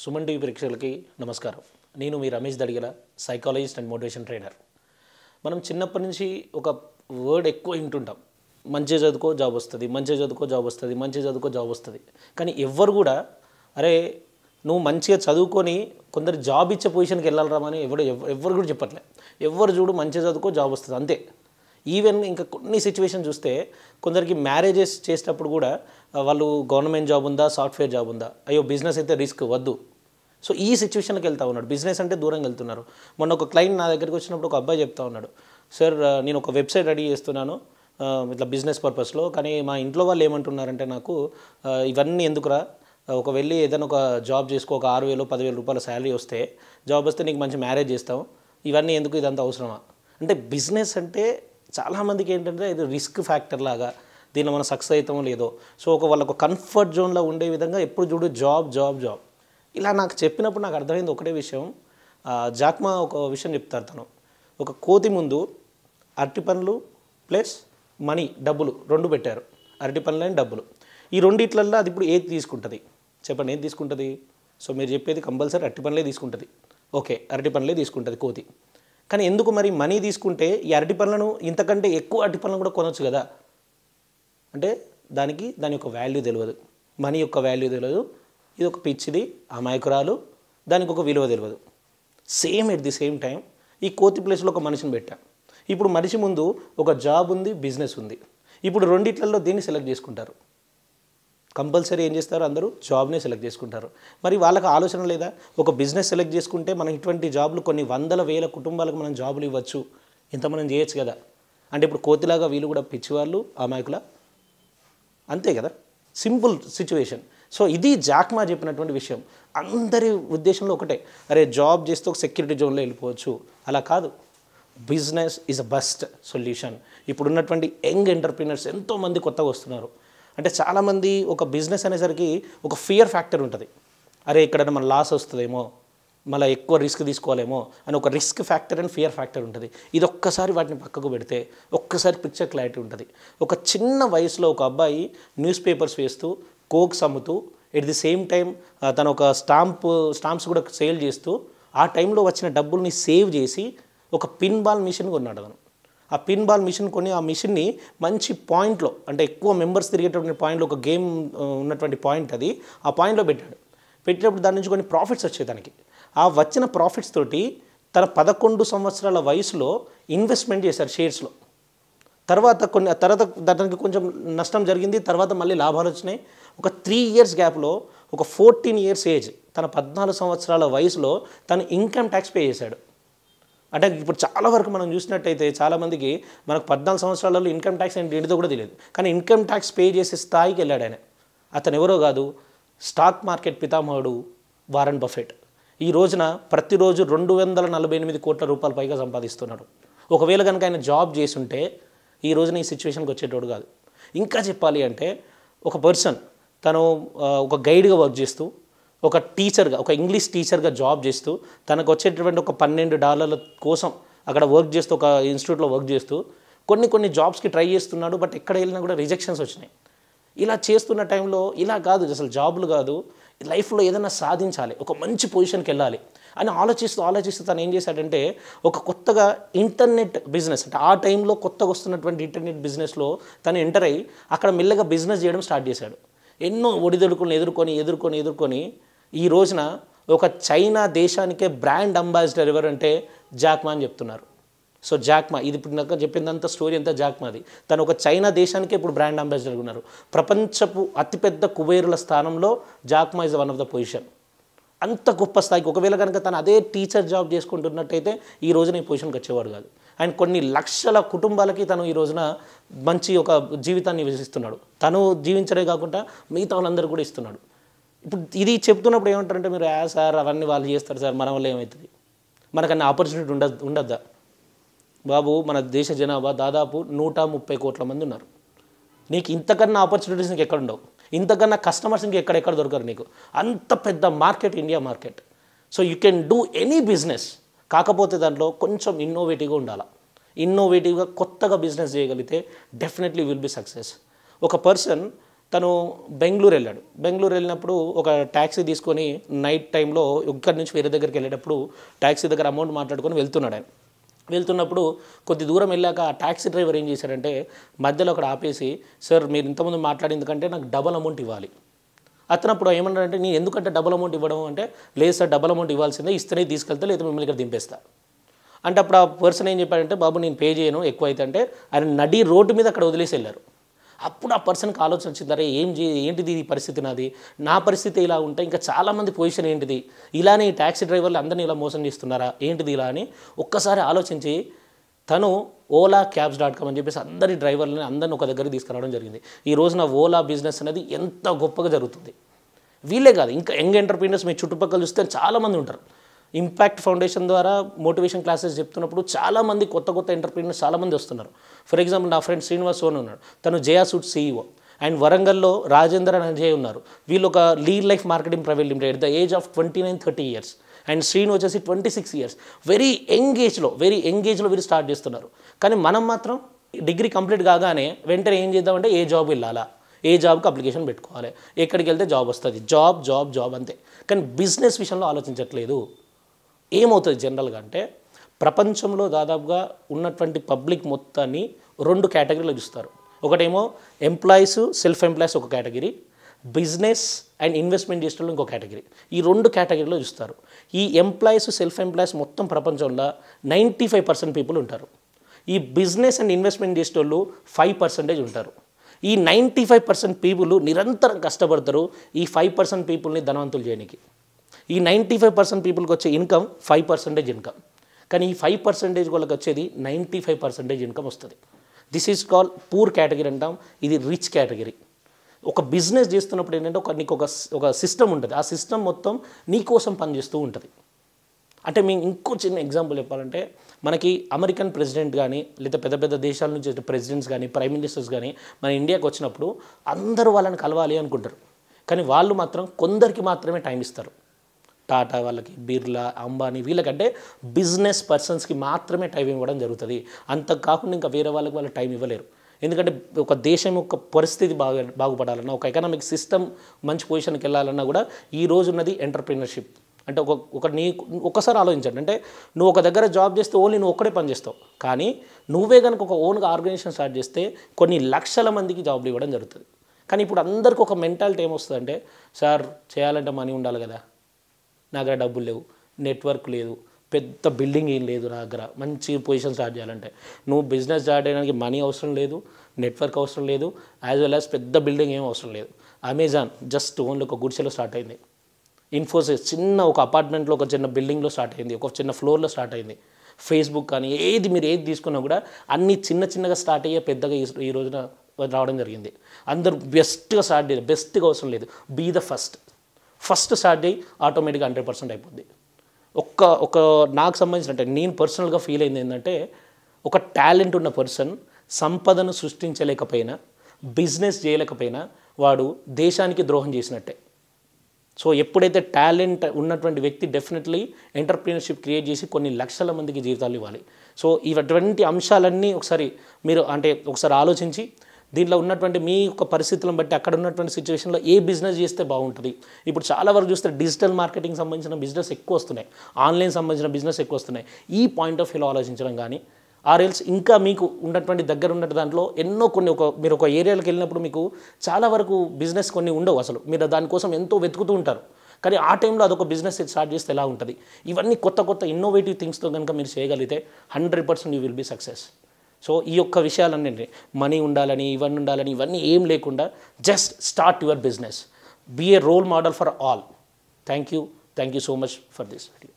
Suman TV ప్రేక్షకులకి నమస్కారం నేను మీ Ramesh Dadigala psychologist and motivation trainer మనం చిన్నప్పటి నుంచి ఒక వర్డ్ ఎక్కువ వింటుంటాం మంచిగా చదువుకో జాబ్ వస్తుంది మంచిగా చదువుకో జాబ్ వస్తుంది మంచిగా చదువుకో జాబ్ వస్తుంది కానీ ఎవ్వరు కూడా అరే నువ్వు మంచిగా చదువుకొని కొందరు జాబ్ ఇచ్చే పొజిషన్కి వెళ్ళాలరా అని ఎవరు ఎవ- ఎవ్వరు కూడా చెప్పట్లే ఎవరు చూడు మంచిగా చదువుకో జాబ్ వస్తుంది అంతే ఈవెన్ ఇంకా కొన్ని సిచ్యువేషన్ చూస్తే కొందరికి మ్యారేజెస్ చేసేటప్పుడు కూడా ఆ, వాళ్ళు గవర్నమెంట్ జాబ్ ఉందా సాఫ్ట్వేర్ జాబ్ ఉందా అయ్యో బిజినెస్ అయితే రిస్క్ వద్దు సో ఈ సిచ్యువేషన్కి వెళ్తా ఉన్నాడు బిజినెస్ అంటే దూరంగా వెళ్తున్నారు మొన్న ఒక క్లయింట్ నా దగ్గరికి వచ్చినప్పుడు ఒక అబ్బాయి చెప్తా ఉన్నాడు సార్ ఆ, నేను ఒక వెబ్సైట్ రెడీ చేస్తున్నాను ఆ, ఇట్లా బిజినెస్ పర్పస్లో కానీ మా ఇంట్లో వాళ్ళు ఏమంటున్నారంటే నాకు ఆ, ఇవన్నీ ఎందుకురా ఆ, ఒక వెళ్ళి ఏదైనా ఒక జాబ్ చేసుకో ఒక ఆరు వేలు పదివేల రూపాయల శాలరీ వస్తే జాబ్ వస్తే నీకు మంచి మ్యారేజ్ చేస్తాం ఇవన్నీ ఎందుకు ఇదంతా అవసరమా అంటే బిజినెస్ అంటే చాలామందికి ఏంటంటే ఇది రిస్క్ ఫ్యాక్టర్ లాగా దీనిలో మనం సక్సెస్ అవుతామో లేదో సో ఒక వాళ్ళకు కంఫర్ట్ జోన్లో ఉండే విధంగా ఎప్పుడు చూడు జాబ్ జాబ్ జాబ్ ఇలా నాకు చెప్పినప్పుడు నాకు అర్థమైంది ఒకటే విషయం ఆ, జాక్మా ఒక విషయం చెప్తారు తను ఒక కోతి ముందు అరటి పండ్లు ప్లస్ మనీ డబ్బులు రెండు పెట్టారు అరటి పండ్లు అండ్ డబ్బులు ఈ రెండిట్లల్లో అది ఇప్పుడు ఏది తీసుకుంటుంది చెప్పండి ఏది తీసుకుంటుంది సో మీరు చెప్పేది కంపల్సరీ అరటి పండ్లే తీసుకుంటుంది ఓకే అరటి పండ్లే తీసుకుంటుంది కోతి కానీ ఎందుకు మరి మనీ తీసుకుంటే ఈ అరటి పండ్లను ఇంతకంటే ఎక్కువ అరటి పండ్లను కూడా కొనవచ్చు కదా అంటే దానికి దాని యొక్క వాల్యూ తెలియదు మనీ యొక్క వాల్యూ తెలియదు ఇది ఒక పిచ్చిది అమాయకురాలు దానికి ఒక విలువ తెలియదు same at the same time ఈ కోతి ప్లేస్లో ఒక మనిషిని పెట్టాం ఇప్పుడు మనిషి ముందు ఒక జాబ్ ఉంది బిజినెస్ ఉంది ఇప్పుడు రెండిట్లలో దీన్ని సెలెక్ట్ చేసుకుంటారు కంపల్సరీ ఏం చేస్తారు అందరూ జాబ్నే సెలెక్ట్ చేసుకుంటారు మరి వాళ్ళకి ఆలోచన లేదా ఒక బిజినెస్ సెలెక్ట్ చేసుకుంటే మనం ఇటువంటి జాబ్లు కొన్ని వందల వేల కుటుంబాలకు మనం జాబులు ఇవ్వచ్చు ఇంత మనం చేయొచ్చు కదా అంటే ఇప్పుడు కోతిలాగా వీళ్ళు కూడా పిచ్చివాళ్ళు అమాయకుల అంతే కదా సింపుల్ సిచ్యువేషన్ సో ఇది జాక్మా చెప్పినటువంటి విషయం అందరి ఉద్దేశంలో ఒకటే అరే జాబ్ చేస్తే ఒక సెక్యూరిటీ జోన్లో వెళ్ళిపోవచ్చు అలా కాదు business is a best solution ఇప్పుడు ఉన్నటువంటి యంగ్ ఎంటర్ప్రీనర్స్ ఎంతోమంది కొత్తగా వస్తున్నారు అంటే చాలామంది ఒక బిజినెస్ అనేసరికి ఒక ఫియర్ ఫ్యాక్టర్ ఉంటుంది అరే ఇక్కడ మన లాస్ వస్తుందేమో మళ్ళీ ఎక్కువ రిస్క్ తీసుకోవాలేమో అని ఒక risk factor and fear factor ఉంటుంది ఇది ఒక్కసారి వాటిని పక్కకు పెడితే ఒక్కసారి పిక్చర్ క్లారిటీ ఉంటుంది ఒక చిన్న వయసులో ఒక అబ్బాయి న్యూస్ పేపర్స్ వేస్తూ కోక్స్ అమ్ముతూ ఎట్ ది సేమ్ టైం తను ఒక స్టాంప్ స్టాంప్స్ కూడా సేల్ చేస్తూ ఆ టైంలో వచ్చిన డబ్బుల్ని సేవ్ చేసి ఒక పిన్ బాల్ మిషన్ కొన్నాడు అతను ఆ పిన్ బాల్ మిషన్ కొని ఆ మిషన్ని మంచి పాయింట్లో అంటే ఎక్కువ మెంబర్స్ తిరిగేటటువంటి పాయింట్లో ఒక గేమ్ ఉన్నటువంటి పాయింట్ అది ఆ పాయింట్లో పెట్టాడు పెట్టినప్పుడు దాని నుంచి కొన్ని ప్రాఫిట్స్ వచ్చాయి తనకి ఆ వచ్చిన ప్రాఫిట్స్ తోటి తన పదకొండు సంవత్సరాల వయసులో ఇన్వెస్ట్మెంట్ చేశారు షేర్స్లో తర్వాత కొన్ని తర్వాత దానికి కొంచెం నష్టం జరిగింది తర్వాత మళ్ళీ లాభాలు వచ్చినాయి ఒక త్రీ ఇయర్స్ గ్యాప్లో ఒక ఫోర్టీన్ ఇయర్స్ ఏజ్ తన పద్నాలుగు సంవత్సరాల వయసులో తను ఇన్కమ్ ట్యాక్స్ పే చేశాడు అంటే ఇప్పుడు చాలా వరకు మనం చూసినట్టయితే చాలామందికి మనకు పద్నాలుగు సంవత్సరాలలో ఇన్కమ్ ట్యాక్స్ అంటే ఏంటిదో కూడా తెలియదు కానీ ఇన్కమ్ ట్యాక్స్ పే చేసే స్థాయికి వెళ్ళాడు ఆయన అతను ఎవరో కాదు స్టాక్ మార్కెట్ పితామహుడు వారన్ బఫెట్ ఈ రోజున ప్రతిరోజు రెండు వందల నలభై ఎనిమిది కోట్ల రూపాయల పైగా సంపాదిస్తున్నాడు ఒకవేళ కనుక ఆయన జాబ్ చేసుంటే ఈ రోజున ఈ సిచ్యువేషన్కి వచ్చేటోడు కాదు ఇంకా చెప్పాలి అంటే ఒక పర్సన్ తను ఆ, ఒక గైడ్గా వర్క్ చేస్తూ ఒక టీచర్గా ఒక ఇంగ్లీష్ టీచర్గా జాబ్ చేస్తూ తనకు వచ్చేటటువంటి ఒక పన్నెండు డాలర్ల కోసం అక్కడ వర్క్ చేస్తూ ఒక ఇన్స్టిట్యూట్లో వర్క్ చేస్తూ కొన్ని కొన్ని జాబ్స్కి ట్రై చేస్తున్నాడు బట్ ఎక్కడ వెళ్ళినా కూడా రిజెక్షన్స్ వచ్చినాయి ఇలా చేస్తున్న టైంలో ఇలా కాదు అసలు జాబులు కాదు లైఫ్లో ఏదైనా సాధించాలి ఒక మంచి పొజిషన్కి వెళ్ళాలి అని ఆలోచిస్తూ ఆలోచిస్తూ తను ఏం చేశాడంటే ఒక కొత్తగా ఇంటర్నెట్ బిజినెస్ అంటే ఆ టైంలో కొత్తగా వస్తున్నటువంటి ఇంటర్నెట్ బిజినెస్లో తను ఎంటర్ అయ్యి అక్కడ మెల్లగా బిజినెస్ చేయడం స్టార్ట్ చేశాడు ఎన్నో ఒడిదొడుకులను ఎదుర్కొని ఎదుర్కొని ఎదుర్కొని ఈ రోజున ఒక చైనా దేశానికే బ్రాండ్ అంబాసిడర్ ఎవరంటే జాక్మా అని చెప్తున్నారు సో జాక్మా ఇది ఇప్పుడు నాకు చెప్పిందంత స్టోరీ అంతా జాక్మాది తను ఒక చైనా దేశానికే ఇప్పుడు బ్రాండ్ అంబాసిడర్ ఉన్నారు ప్రపంచపు అతిపెద్ద కుబేరుల స్థానంలో Jack Ma is one of the position అంత గొప్ప స్థాయికి ఒకవేళ కనుక తను అదే టీచర్ జాబ్ చేసుకుంటున్నట్టయితే ఈ రోజున ఈ పొజిషన్కి వచ్చేవాడు కాదు ఆయన కొన్ని లక్షల కుటుంబాలకి తను ఈ రోజున మంచి ఒక జీవితాన్ని ఇస్తున్నాడు తను జీవించడే కాకుండా మిగతా వాళ్ళందరూ కూడా ఇస్తున్నాడు ఇప్పుడు ఇది చెప్తున్నప్పుడు ఏమంటారంటే మీరు ఆ సార్ అవన్నీ వాళ్ళు చేస్తారు సార్ మన వల్ల ఏమవుతుంది మనకన్నా ఆపర్చునిటీ ఉండదు ఉండద్దా బాబు మన దేశ జనాభా దాదాపు నూట ముప్పై కోట్ల మంది ఉన్నారు నీకు ఇంతకన్నా ఆపర్చునిటీస్ నీకు ఎక్కడ ఉండవు ఇంతకన్నా కస్టమర్స్ ఇంక ఎక్కడెక్కడ దొరకరు నీకు అంత పెద్ద market India market so you can do any business కాకపోతే దాంట్లో కొంచెం ఇన్నోవేటివ్గా ఉండాలి ఇన్నోవేటివ్గా కొత్తగా బిజినెస్ చేయగలిగితే డెఫినెట్లీ విల్ బి సక్సెస్ ఒక పర్సన్ తను బెంగళూరు వెళ్ళాడు బెంగళూరు వెళ్ళినప్పుడు ఒక ట్యాక్సీ తీసుకొని నైట్ టైంలో ఇక్కడి నుంచి వేరే దగ్గరికి వెళ్ళేటప్పుడు ట్యాక్సీ దగ్గర అమౌంట్ మాట్లాడుకొని వెళ్తున్నాడు ఆయన వెళ్తున్నప్పుడు కొద్ది దూరం వెళ్ళాక ఆ ట్యాక్సీ డ్రైవర్ ఏం చేశాడంటే మధ్యలో అక్కడ ఆపేసి సార్ మీరు ఇంతకుముందు మాట్లాడింది కంటే నాకు డబల్ అమౌంట్ ఇవ్వాలి అతను అప్పుడు ఏమన్నాడంటే నేను ఎందుకంటే డబల్ అమౌంట్ ఇవ్వడం అంటే లేదు సార్ డబల్ అమౌంట్ ఇవ్వాల్సిందే ఇస్తేనే తీసుకెళ్తే లేదా మిమ్మల్ని ఇక్కడ దింపేస్తా అంటే అప్పుడు ఆ పర్సన్ ఏం చెప్పాడంటే బాబు నేను పే చేయను ఎక్కువ అయితే అంటే ఆయన నడి రోడ్డు మీద అక్కడ వదిలేసి వెళ్ళారు అప్పుడు ఆ పర్సన్కి ఆలోచన వచ్చింది అరే ఏం చే ఏంటిది ఈ పరిస్థితి నాది నా పరిస్థితి ఇలా ఉంటే ఇంకా చాలామంది పొజిషన్ ఏంటిది ఇలానే ఈ ట్యాక్సీ డ్రైవర్లు అందరినీ ఇలా మోసం చేస్తున్నారా ఏంటిది ఇలా అని ఒక్కసారి ఆలోచించి తను ఓలా క్యాబ్స్ డాట్ కామ్ అని చెప్పేసి అందరి డ్రైవర్లని అందరిని ఒక దగ్గరికి తీసుకురావడం జరిగింది ఈ రోజున ఓలా బిజినెస్ అనేది ఎంత గొప్పగా జరుగుతుంది వీళ్ళే కాదు ఇంకా యంగ్ ఎంటర్ప్రీనర్స్ మీ చుట్టుపక్కల చూస్తే చాలామంది ఉంటారు ఇంపాక్ట్ ఫౌండేషన్ ద్వారా మోటివేషన్ క్లాసెస్ చెప్తున్నప్పుడు చాలామంది కొత్త కొత్త ఎంటర్ప్రీనర్స్ చాలామంది వస్తున్నారు ఫర్ ఎగ్జాంపుల్ నా ఫ్రెండ్ శ్రీనివాస్ సోన్ ఉన్నాడు తను జయా సూట్ సీఈఓ అండ్ వరంగల్లో రాజేందర్ అండ్ అజయ్ ఉన్నారు వీళ్ళు ఒక lead life marketing private limited the age of twenty nine thirty years and Srinu వచ్చేసి twenty six years very young ఏజ్లో వెరీ యంగ్ ఏజ్లో వీళ్ళు స్టార్ట్ చేస్తున్నారు కానీ మనం మాత్రం డిగ్రీ కంప్లీట్ కాగానే వెంటనే ఏం చేద్దామంటే ఏ జాబ్ వెళ్ళాలా ఏ జాబ్కి అప్లికేషన్ పెట్టుకోవాలి ఎక్కడికి వెళ్తే జాబ్ వస్తుంది జాబ్ జాబ్ జాబ్ అంతే కానీ బిజినెస్ విషయంలో ఆలోచించట్లేదు ఏమవుతుంది జనరల్గా అంటే ప్రపంచంలో దాదాపుగా ఉన్నటువంటి పబ్లిక్ మొత్తాన్ని రెండు కేటగిరీలో చూస్తారు ఒకటేమో ఎంప్లాయీస్ సెల్ఫ్ ఎంప్లాయీస్ ఒక కేటగిరీ బిజినెస్ అండ్ ఇన్వెస్ట్మెంట్ చేసిన ఇంకో కేటగిరీ ఈ రెండు కేటగిరీలో చూస్తారు ఈ ఎంప్లాయీస్ సెల్ఫ్ ఎంప్లాయీస్ మొత్తం ప్రపంచంలో నైంటీ ఫైవ్ పర్సెంట్ పీపుల్ ఉంటారు ఈ బిజినెస్ అండ్ ఇన్వెస్ట్మెంట్ చేసేటోళ్ళు ఫైవ్ పర్సెంటేజ్ ఉంటారు ఈ నైంటీ ఫైవ్ పర్సెంట్ పీపుల్ నిరంతరం కష్టపడతారు ఈ ఫైవ్ పర్సెంట్ పీపుల్ని ధనవంతులు చేయడానికి ఈ నైంటీ ఫైవ్ పర్సెంట్ పీపుల్కి వచ్చే ఇన్కమ్ ఫైవ్ పర్సెంటేజ్ ఇన్కమ్ కానీ ఈ ఫైవ్ పర్సెంటేజ్ వాళ్ళకి వచ్చేది నైంటీ ఫైవ్ పర్సెంటేజ్ ఇన్కమ్ వస్తుంది this is call poor category అంటాం ఇది రిచ్ కేటగిరీ ఒక బిజినెస్ చేస్తున్నప్పుడు ఏంటంటే ఒక నీకు ఒక ఒక సిస్టమ్ ఉంటుంది ఆ సిస్టమ్ మొత్తం నీ కోసం పనిచేస్తూ ఉంటుంది అంటే మేము ఇంకో చిన్న ఎగ్జాంపుల్ చెప్పాలంటే మనకి అమెరికన్ ప్రెసిడెంట్ కానీ లేదా పెద్ద పెద్ద దేశాల నుంచి వచ్చే ప్రెసిడెంట్స్ కానీ ప్రైమ్ మినిస్టర్స్ కానీ మన ఇండియాకి వచ్చినప్పుడు అందరూ వాళ్ళని కలవాలి అనుకుంటారు కానీ వాళ్ళు మాత్రం కొందరికి మాత్రమే టైం ఇస్తారు టాటా వాళ్ళకి బిర్లా అంబానీ వీళ్ళకంటే బిజినెస్ పర్సన్స్కి మాత్రమే టైం ఇవ్వడం జరుగుతుంది అంత కాకుండా ఇంకా వేరే వాళ్ళకి వాళ్ళు టైం ఇవ్వలేరు ఎందుకంటే ఒక దేశం యొక్క పరిస్థితి బాగా బాగుపడాలన్నా ఒక ఎకనామిక్ సిస్టమ్ మంచి పొజిషన్కి వెళ్ళాలన్నా కూడా ఈ రోజు ఉన్నది ఎంటర్ప్రీనర్షిప్ అంటే ఒక ఒక నీ ఒక్కసారి ఆలోచించండి అంటే నువ్వు ఒక దగ్గర జాబ్ చేస్తే ఓన్లీ నువ్వు ఒక్కడే పని చేస్తావు కానీ నువ్వే కనుక ఒక ఓన్గా ఆర్గనైజేషన్ స్టార్ట్ చేస్తే కొన్ని లక్షల మందికి జాబ్లు ఇవ్వడం జరుగుతుంది కానీ ఇప్పుడు అందరికీ ఒక మెంటాలిటీ ఏమొస్తుందంటే సార్ చేయాలంటే మనీ ఉండాలి కదా నా దగ్గర డబ్బులు లేవు నెట్వర్క్ లేదు పెద్ద బిల్డింగ్ ఏం లేదు నా దగ్గర మంచి పొజిషన్ స్టార్ట్ చేయాలంటే నువ్వు బిజినెస్ స్టార్ట్ చేయడానికి మనీ అవసరం లేదు నెట్వర్క్ అవసరం లేదు యాజ్ వెల్ యాజ్ పెద్ద బిల్డింగ్ ఏం అవసరం లేదు అమెజాన్ జస్ట్ ఓన్లీ ఒక గుడిసెలో స్టార్ట్ అయింది ఇన్ఫోసిస్ చిన్న ఒక అపార్ట్మెంట్లో ఒక చిన్న బిల్డింగ్లో స్టార్ట్ అయింది ఒక చిన్న ఫ్లోర్లో స్టార్ట్ అయింది ఫేస్బుక్ కానీ ఏది మీరు ఏది తీసుకున్నా కూడా అన్ని చిన్న చిన్నగా స్టార్ట్ అయ్యే పెద్దగా ఈ- ఈ రోజున రావడం జరిగింది అందరూ బెస్ట్గా స్టార్ట్ చేయాలి బెస్ట్గా అవసరం లేదు be the first first start అయ్యి ఆటోమేటిక్గా హండ్రెడ్ పర్సెంట్ అయిపోద్ది ఒక్క ఒక నాకు సంబంధించిన అంటే నేను పర్సనల్గా ఫీల్ అయింది ఏంటంటే ఒక టాలెంట్ ఉన్న పర్సన్ సంపదను సృష్టించలేకపోయినా బిజినెస్ చేయలేకపోయినా వాడు దేశానికి ద్రోహం చేసినట్టే సో ఎప్పుడైతే టాలెంట్ ఉన్నటువంటి వ్యక్తి డెఫినెట్లీ ఎంటర్ప్రీనర్షిప్ క్రియేట్ చేసి కొన్ని లక్షల మందికి జీవితాలు ఇవ్వాలి సో ఇటువంటి అంశాలన్నీ ఒకసారి మీరు అంటే ఒకసారి ఆలోచించి దీంట్లో ఉన్నటువంటి మీ యొక్క పరిస్థితులను బట్టి అక్కడ ఉన్నటువంటి సిచ్యువేషన్లో ఏ బిజినెస్ చేస్తే బాగుంటుంది ఇప్పుడు చాలా వరకు చూస్తే డిజిటల్ మార్కెటింగ్ సంబంధించిన బిజినెస్ ఎక్కువ వస్తున్నాయి ఆన్లైన్ సంబంధించిన బిజినెస్ ఎక్కువ వస్తున్నాయి ఈ పాయింట్ ఆఫ్ వ్యూలో ఆలోచించడం కానీ ఆర్ఎల్స్ ఇంకా మీకు ఉన్నటువంటి దగ్గర ఉన్న దాంట్లో ఎన్నో కొన్ని ఒక మీరు ఒక ఏరియాలకు వెళ్ళినప్పుడు మీకు చాలా వరకు బిజినెస్ కొన్ని ఉండవు అసలు మీరు దానికోసం ఎంతో వెతుకుతూ ఉంటారు కానీ ఆ టైంలో అదొక బిజినెస్ స్టార్ట్ చేస్తే ఎలా ఉంటుంది ఇవన్నీ కొత్త కొత్త ఇన్నోవేటివ్ థింగ్స్తో కనుక మీరు చేయగలిగితే hundred percent you will be success so ఈ యొక్క విషయాలన్నీ మనీ ఉండాలని ఇవన్నీ ఉండాలని ఇవన్నీ ఏం లేకుండా just start your business be a role model for all thank you thank you so much for this video